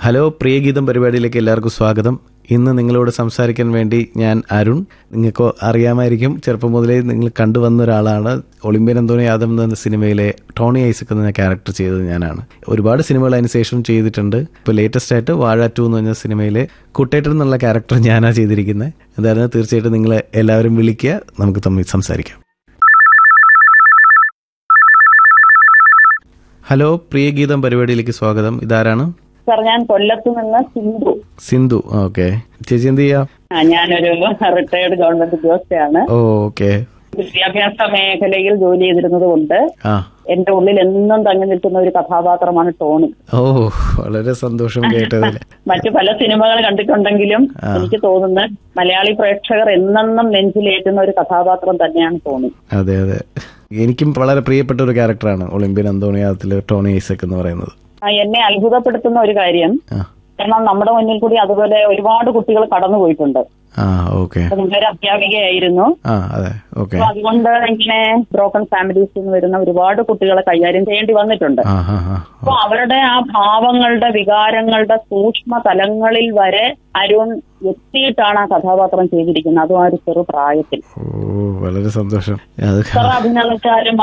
Hello പ്രിയഗീതം പരിപാടിയിലേക്ക് എല്ലാവർക്കും സ്വാഗതം ഇന്ന് നിങ്ങളോട് സംസാരിക്കാൻ വേണ്ടി ഞാൻ അരുൺ നിങ്ങൾക്ക് അറിയാമായിരിക്കും ചെറുപ്പം മുതലേ നിങ്ങൾ കണ്ടുവന്ന ഒരാളാണ് ഒളിമ്പ്യൻ അന്തോണി യാദവ് എന്ന സിനിമയിലെ ടോണി ഐസക് എന്ന ക്യാരക്ടർ ചെയ്തത് ഞാനാണ് ഒരുപാട് സിനിമകൾ അതിന് ശേഷം ചെയ്തിട്ടുണ്ട് ഇപ്പോൾ ലേറ്റസ്റ്റ് ആയിട്ട് വാഴ ടു എന്ന് പറഞ്ഞ സിനിമയിലെ കുട്ടേട്ടൻ എന്നുള്ള ക്യാരക്ടർ ഞാനാണ് ചെയ്തിരിക്കുന്നത് എന്തായാലും തീർച്ചയായിട്ടും നിങ്ങൾ എല്ലാവരും വിളിക്കുക നമുക്ക് തമ്മിൽ സംസാരിക്കാം ഹലോ പ്രിയഗീതം പരിപാടിയിലേക്ക് സ്വാഗതം ഇതാരാണ് സാർ ഞാൻ കൊല്ലത്ത് നിന്ന് സിന്ധു സിന്ധു ഓക്കെ ചേച്ചി എന്ത് ചെയ്യാ ആ, ഞാനൊരു റിട്ടയർഡ് ഗവൺമെന്റ് ഉദ്യോഗസ്ഥയാണ് ഓ ഓക്കെ വിദ്യാഭ്യാസ മേഖലയിൽ ജോലി ചെയ്തിരുന്നത് കൊണ്ട് ആ എന്റെ ഉള്ളിൽ എന്നും തങ്ങി നിൽക്കുന്ന ഒരു കഥാപാത്രമാണ് ടോണി ഓ വളരെ സന്തോഷം കേട്ടതിൽ മറ്റു പല സിനിമകൾ കണ്ടിട്ടുണ്ടെങ്കിലും ആ. എനിക്ക് തോന്നുന്നു മലയാളി പ്രേക്ഷകർ എന്നെന്നും നെഞ്ചിലേറ്റുന്ന ഒരു കഥാപാത്രം തന്നെയാണ് ടോണി അതെ അതെ എനിക്കും വളരെ പ്രിയപ്പെട്ട ഒരു ക്യാരക്ടറാണ് ഒളിമ്പ്യൻ അന്തോണിയാത്തിലെ ടോണി ഐസക് എന്ന് പറയുന്നത് ആ, എന്നെ അത്ഭുതപ്പെടുത്തുന്ന ഒരു കാര്യം ആ കാരണം നമ്മുടെ മുന്നിൽ കൂടി അതുപോലെ ഒരുപാട് കുട്ടികൾ കടന്നുപോയിട്ടുണ്ട് ആ ഓക്കെ അപ്പൊ നിങ്ങളൊരു അധ്യാപികയായിരുന്നു ആ അതെ ഓക്കെ അപ്പൊ അതുകൊണ്ട് ഇങ്ങനെ ബ്രോക്കൺ ഫാമിലീസിൽ നിന്ന് വരുന്ന ഒരുപാട് കുട്ടികളെ കൈകാര്യം ചെയ്യേണ്ടി വന്നിട്ടുണ്ട് ആ ആ ആ അപ്പൊ അവരുടെ ആ ഭാവങ്ങളുടെ വികാരങ്ങളുടെ സൂക്ഷ്മ തലങ്ങളിൽ വരെ അരുൺ എത്തിയിട്ടാണ് ആ കഥാപാത്രം ചെയ്തിരിക്കുന്നത് അതും ആ ഒരു ചെറു പ്രായത്തിൽ ഓ വളരെ സന്തോഷം അത് എത്ര അഭിനയിച്ചാലും